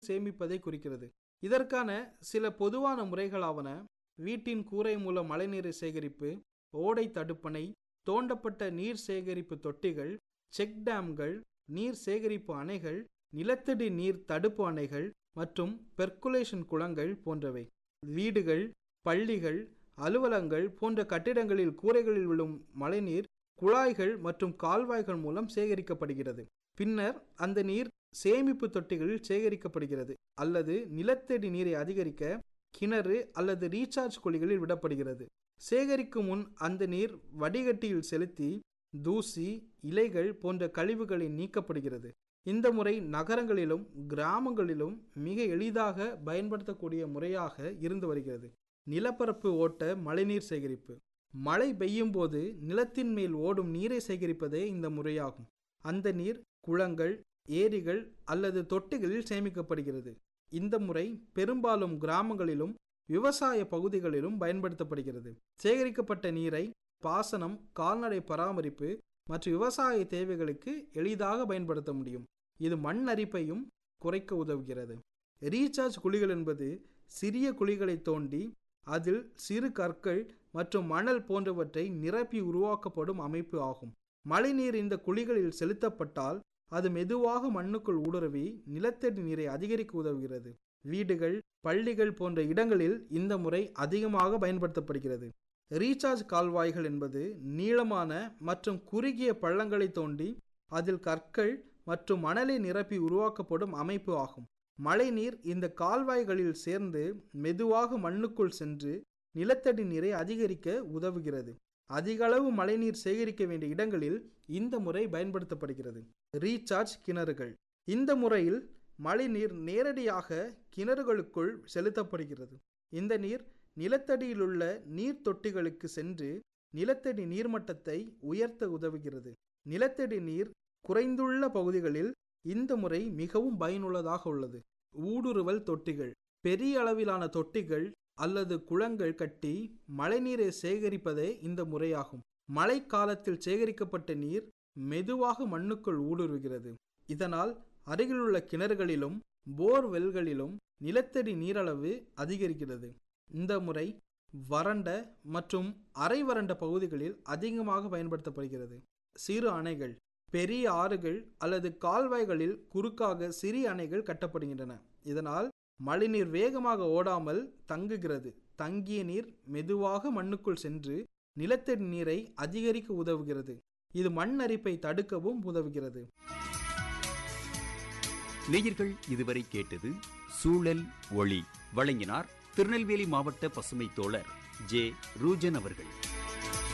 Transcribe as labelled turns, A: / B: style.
A: சேமிப்பதை குறிக்கிறது இதற்கான சில பொதுவான முறைகளாவன வீட்டின் கூரை மூலம் மழைநீரை சேகரிப்பு ஓடை தடுப்பணை தோண்டப்பட்ட நீர் சேகரிப்பு தொட்டிகள் செக் டேம்கள் நீர் சேகரிப்பு அணைகள் நிலத்தடி நீர் தடுப்பு அணைகள் மற்றும் பெர்குலேஷன் குளங்கள் போன்றவை வீடுகள் பள்ளிகள் அலுவலங்கள் போன்ற கட்டிடங்களில் கூரைகளில் விழும் மழைநீர் குழாய்கள் மற்றும் கால்வாய்கள் மூலம் சேகரிக்கப்படுகிறது பின்னர் அந்த நீர் சேமிப்பு தொட்டிகளில் சேகரிக்கப்படுகிறது அல்லது நிலத்தடி நீரை அதிகரிக்க கிணறு அல்லது ரீசார்ஜ் குழிகளில் விடப்படுகிறது சேகரிக்கும் முன் அந்த நீர் வடிகட்டியில் செலுத்தி தூசி இலைகள் போன்ற கழிவுகளை நீக்கப்படுகிறது இந்த முறை நகரங்களிலும் கிராமங்களிலும் மிக எளிதாக பயன்படுத்தக்கூடிய முறையாக இருந்து வருகிறது நிலப்பரப்பு ஓட்ட மழைநீர் சேகரிப்பு மழை பெய்யும் போது நிலத்தின் மேல் ஓடும் நீரை சேகரிப்பதே இந்த முறையாகும் அந்த நீர் குளங்கள் ஏரிகள் அல்லது தொட்டிகளில் சேமிக்கப்படுகிறது இந்த முறை பெரும்பாலும் கிராமங்களிலும் விவசாய பகுதிகளிலும் பயன்படுத்தப்படுகிறது சேகரிக்கப்பட்ட நீரை பாசனம் கால்நடை பராமரிப்பு மற்றும் விவசாய தேவைகளுக்கு எளிதாக பயன்படுத்த முடியும் இது மண் அரிப்பையும் குறைக்க உதவுகிறது ரீசார்ஜ் குழிகள் என்பது சிறிய குழிகளை தோண்டி அதில் சிறு கற்கள் மற்றும் மணல் போன்றவற்றை நிரப்பி உருவாக்கப்படும் அமைப்பு ஆகும் மழைநீர் இந்த குழிகளில் செலுத்தப்பட்டால் அது மெதுவாக மண்ணுக்குள் ஊடுருவி நிலத்தடி நீரை அதிகரிக்க உதவுகிறது வீடுகள் பள்ளிகள் போன்ற இடங்களில் இந்த முறை அதிகமாக பயன்படுத்தப்படுகிறது ரீசார்ஜ் கால்வாய்கள் என்பது நீளமான மற்றும் குறுகிய பள்ளங்களை தோண்டி அதில் கற்கள் மற்றும் மணலை நிரப்பி உருவாக்கப்படும் அமைப்பு ஆகும் மழைநீர் இந்த கால்வாய்களில் சேர்ந்து மெதுவாக மண்ணுக்குள் சென்று நிலத்தடி நீரை அதிகரிக்க உதவுகிறது அதிகளவு மழைநீர் சேகரிக்க வேண்டிய இடங்களில் இந்த முறை பயன்படுத்தப்படுகிறது ரீசார்ஜ் கிணறுகள் இந்த முறையில் மழைநீர் நேரடியாக கிணறுகளுக்குள் செலுத்தப்படுகிறது இந்த நீர் நிலத்தடியிலுள்ள நீர் தொட்டிகளுக்கு சென்று நிலத்தடி நீர்மட்டத்தை உயர்த்த உதவுகிறது நிலத்தடி நீர் குறைந்துள்ள பகுதிகளில் இந்த முறை மிகவும் பயனுள்ளதாக உள்ளது ஊடுருவல் தொட்டிகள் பெரிய அளவிலான தொட்டிகள் அல்லது குளங்கள் கட்டி மழைநீரை சேகரிப்பதே இந்த முறையாகும் மழை காலத்தில் சேகரிக்கப்பட்ட நீர் மெதுவாக மண்ணுக்குள் ஊடுருவுகிறது இதனால் அருகிலுள்ள கிணறுகளிலும் போர்வெல்களிலும் நிலத்தடி நீரளவு அதிகரிக்கிறது இந்த முறை வறண்ட மற்றும் அரை வறண்ட பகுதிகளில் அதிகமாக பயன்படுத்தப்படுகிறது சிறு அணைகள் பெரிய ஆறுகள் அல்லது கால்வாய்களில் குறுக்காக சிறிய அணைகள் கட்டப்படுகின்றன இதனால் மழைநீர் வேகமாக ஓடாமல் தங்குகிறது தங்கிய நீர் மெதுவாக மண்ணுக்குள் சென்று நிலத்தடி நீரை அதிகரிக்க உதவுகிறது இது மண் அரிப்பை தடுக்கவும் உதவுகிறது
B: நேயர்கள் இதுவரை கேட்டது சூழல் ஒளி வழங்கினார் திருநெல்வேலி மாவட்ட பசுமை தோழர் ஜே ரூஜன் அவர்கள்